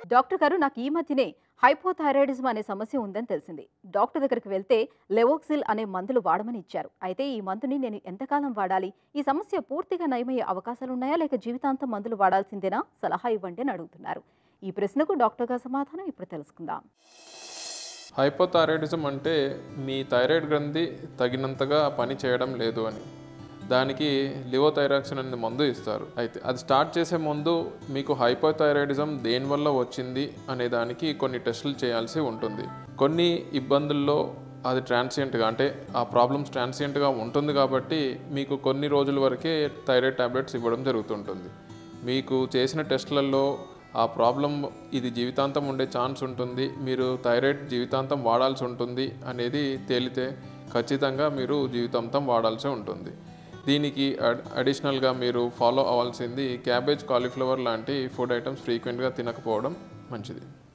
doctor గారు నాకు ఈ మధ్యనే హైపోథైరాయిడిజం అనే సమస్య ఉందని తెలిసింది డాక్టర్ దగ్గరికి వెళ్తే లెవోక్సిల్ అనే మందులు వాడమని ఇచ్చారు అయితే ఈ మందుని నేను ఎంతకాలం వాడాలి ఈ సమస్య పూర్తిగా నయమయ్యే అవకాశాలు ఉన్నాయా లేక జీవితాంతం మందులు వాడాల్సిందేనా సలహా ఇవ్వండి అని అడుగుతున్నారు ఈ ప్రశ్నకు డాక్టర్ గారి సమాధానం ఇప్పుడు తెలుసుకుందాం హైపోథైరాయిడిజం అంటే మీ థైరాయిడ్ గ్రంథి తగినంతగా పని చేయడం లేదు అని దానికి లివోథైరాక్సిన్ అనే మందు ఇస్తారు అయితే అది స్టార్ట్ చేసే ముందు మీకు హైపోథైరాయిడిజం దేనివల్ల వచ్చింది అనే దానికి కొన్ని టెస్టులు చేయాల్సి ఉంటుంది కొన్ని ఇబ్బందుల్లో అది ట్రాన్సియంట్గా అంటే ఆ ప్రాబ్లమ్స్ ట్రాన్సియంట్గా ఉంటుంది కాబట్టి మీకు కొన్ని రోజుల వరకే థైరాయిడ్ టాబ్లెట్స్ ఇవ్వడం జరుగుతుంటుంది మీకు చేసిన టెస్టులలో ఆ ప్రాబ్లం ఇది జీవితాంతం ఉండే ఛాన్స్ ఉంటుంది మీరు థైరాయిడ్ జీవితాంతం వాడాల్సి ఉంటుంది అనేది తేలితే ఖచ్చితంగా మీరు జీవితాంతం వాడాల్సి ఉంటుంది దీనికి అడ్ అడిషనల్గా మీరు ఫాలో అవ్వాల్సింది క్యాబేజ్ కాలీఫ్లవర్ లాంటి ఫుడ్ ఐటమ్స్ ఫ్రీక్వెంట్గా తినకపోవడం మంచిది